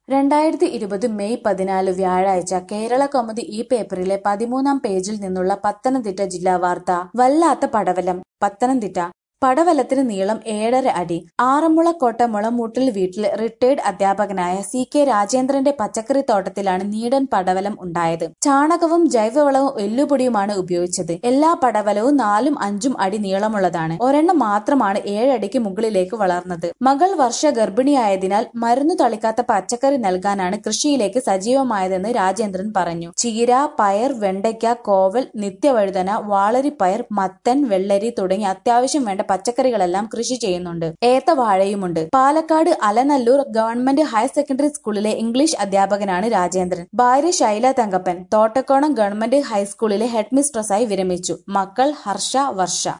രണ്ടായിരത്തി ഇരുപത് മെയ് പതിനാല് വ്യാഴാഴ്ച കേരള കൗമുദി ഈ പേപ്പറിലെ പതിമൂന്നാം പേജിൽ നിന്നുള്ള പത്തനംതിട്ട ജില്ലാ വാർത്ത വല്ലാത്ത പടവലം പത്തനംതിട്ട പടവലത്തിന് നീളം ഏഴര അടി ആറന്മുളക്കോട്ട മുളമൂട്ടിൽ വീട്ടിൽ റിട്ടയർഡ് അധ്യാപകനായ സി കെ രാജേന്ദ്രന്റെ പച്ചക്കറി തോട്ടത്തിലാണ് നീടൻ പടവലം ഉണ്ടായത് ചാണകവും ജൈവവളവും എല്ലുപൊടിയുമാണ് ഉപയോഗിച്ചത് എല്ലാ പടവലവും നാലും അഞ്ചും അടി നീളമുള്ളതാണ് ഒരെണ്ണം മാത്രമാണ് ഏഴടിക്ക് മുകളിലേക്ക് വളർന്നത് മകൾ വർഷ ഗർഭിണിയായതിനാൽ മരുന്നു തളിക്കാത്ത പച്ചക്കറി നൽകാനാണ് കൃഷിയിലേക്ക് സജീവമായതെന്ന് രാജേന്ദ്രൻ പറഞ്ഞു ചീര പയർ വെണ്ടയ്ക്ക കോവൽ നിത്യവഴുതന വാളരിപ്പയർ മത്തൻ വെള്ളരി തുടങ്ങി അത്യാവശ്യം വേണ്ട പച്ചക്കറികളെല്ലാം കൃഷി ചെയ്യുന്നുണ്ട് ഏത്തവാഴയുമുണ്ട് Palakkad Alanallur government higher secondary സ്കൂളിലെ ഇംഗ്ലീഷ് അധ്യാപകനാണ് രാജേന്ദ്രൻ ഭാര്യ ശൈല തങ്കപ്പൻ തോട്ടക്കോണം ഗവൺമെന്റ് ഹൈസ്കൂളിലെ ഹെഡ് മിസ്ട്രസായി വിരമിച്ചു മക്കൾ ഹർഷ വർഷ